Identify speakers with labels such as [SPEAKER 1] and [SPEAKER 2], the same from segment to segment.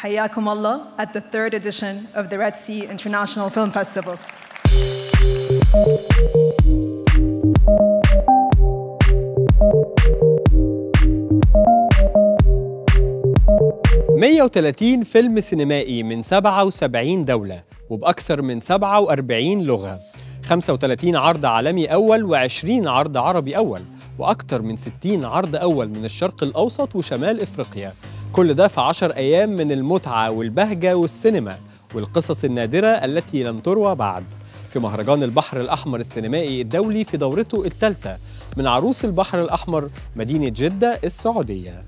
[SPEAKER 1] حياكم الله at the third edition of the Red Sea International Film Festival.
[SPEAKER 2] 130 فيلم سينمائي من 77 دولة وبأكثر من 47 لغة 35 عرض عالمي أول و20 عرض عربي أول وأكثر من 60 عرض أول من الشرق الأوسط وشمال إفريقيا كل ده في 10 أيام من المتعة والبهجة والسينما والقصص النادرة التي لم تروى بعد في مهرجان البحر الأحمر السينمائي الدولي في دورته الثالثة من عروس البحر الأحمر مدينة جدة السعودية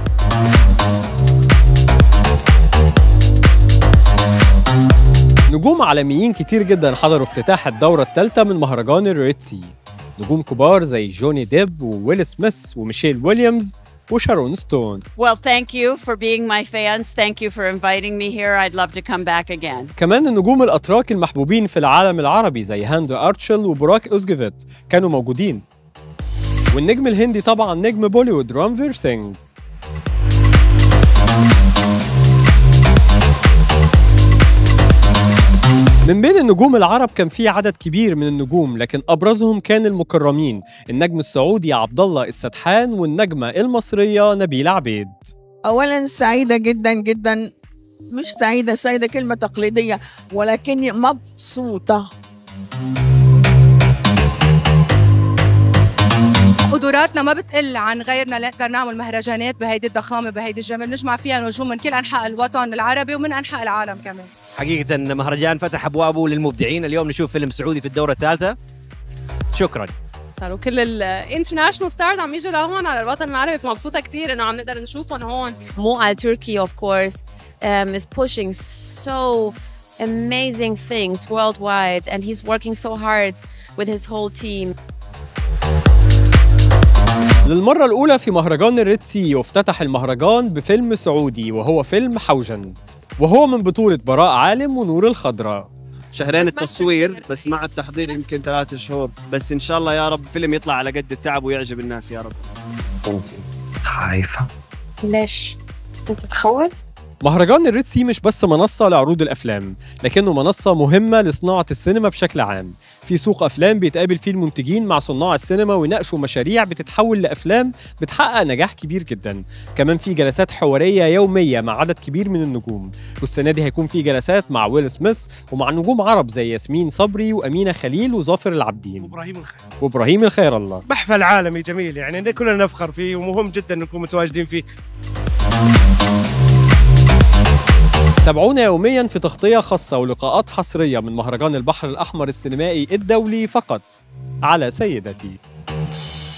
[SPEAKER 2] نجوم عالميين كتير جدا حضروا افتتاح الدورة الثالثة من مهرجان الريد سي نجوم كبار زي جوني ديب وويل سميث وميشيل ويليامز وشارون ستون
[SPEAKER 3] Well, thank you for being my fans. Thank you for inviting me here. I'd love to come back again.
[SPEAKER 2] كمان النجوم الأتراك المحبوبين في العالم العربي زي هاندو أرتشل وبراك أوزجيفيت كانوا موجودين والنجم الهندي طبعا نجم بوليوود رانفير سينج من بين النجوم العرب كان في عدد كبير من النجوم لكن ابرزهم كان المكرمين النجم السعودي عبد الله السدحان والنجمه المصريه نبيله عبيد
[SPEAKER 4] اولا سعيده جدا جدا مش سعيده سعيده كلمه تقليديه ولكني مبسوطه
[SPEAKER 5] قدراتنا ما بتقل عن غيرنا نقدر نعمل مهرجانات بهيدي الضخامه بهيدي الجمال نجمع فيها نجوم من كل انحاء الوطن العربي ومن انحاء العالم كمان
[SPEAKER 6] حقيقة مهرجان فتح أبوابه للمبدعين اليوم نشوف فيلم سعودي في الدورة الثالثة شكرا
[SPEAKER 7] صاروا كل الانترناشونال ستارز عم يجوا لهون على الوطن العربي فمبسوطه كثير انه عم نقدر نشوفهم هون
[SPEAKER 8] Moal Turkey, of course, um, is pushing so amazing things worldwide, and he's working so hard with his whole team.
[SPEAKER 2] للمرة الأولى في مهرجان الريد سي وافتتح المهرجان بفيلم سعودي وهو فيلم حوجن وهو من بطولة براء عالم ونور الخضراء
[SPEAKER 9] شهرين التصوير بس مع التحضير يمكن ثلاثة شهور بس ان شاء الله يا رب فيلم يطلع على قد التعب ويعجب الناس يا رب
[SPEAKER 10] خايفة
[SPEAKER 11] ليش؟ انت تخوف؟
[SPEAKER 2] مهرجان الريد سي مش بس منصة لعروض الأفلام لكنه منصة مهمة لصناعة السينما بشكل عام في سوق أفلام بيتقابل فيه المنتجين مع صناع السينما ويناقشوا مشاريع بتتحول لأفلام بتحقق نجاح كبير جدا كمان في جلسات حوارية يومية مع عدد كبير من النجوم والسنة دي هيكون في جلسات مع ويل سميث ومع نجوم عرب زي ياسمين صبري وأمينة خليل وظافر العابدين
[SPEAKER 12] ابراهيم الخير
[SPEAKER 2] وإبراهيم الخير الله
[SPEAKER 12] محفل عالمي جميل يعني كلنا نفخر فيه ومهم جدا نكون متواجدين فيه
[SPEAKER 2] تابعونا يوميا في تغطية خاصة ولقاءات حصرية من مهرجان البحر الأحمر السينمائي الدولي فقط على سيدتي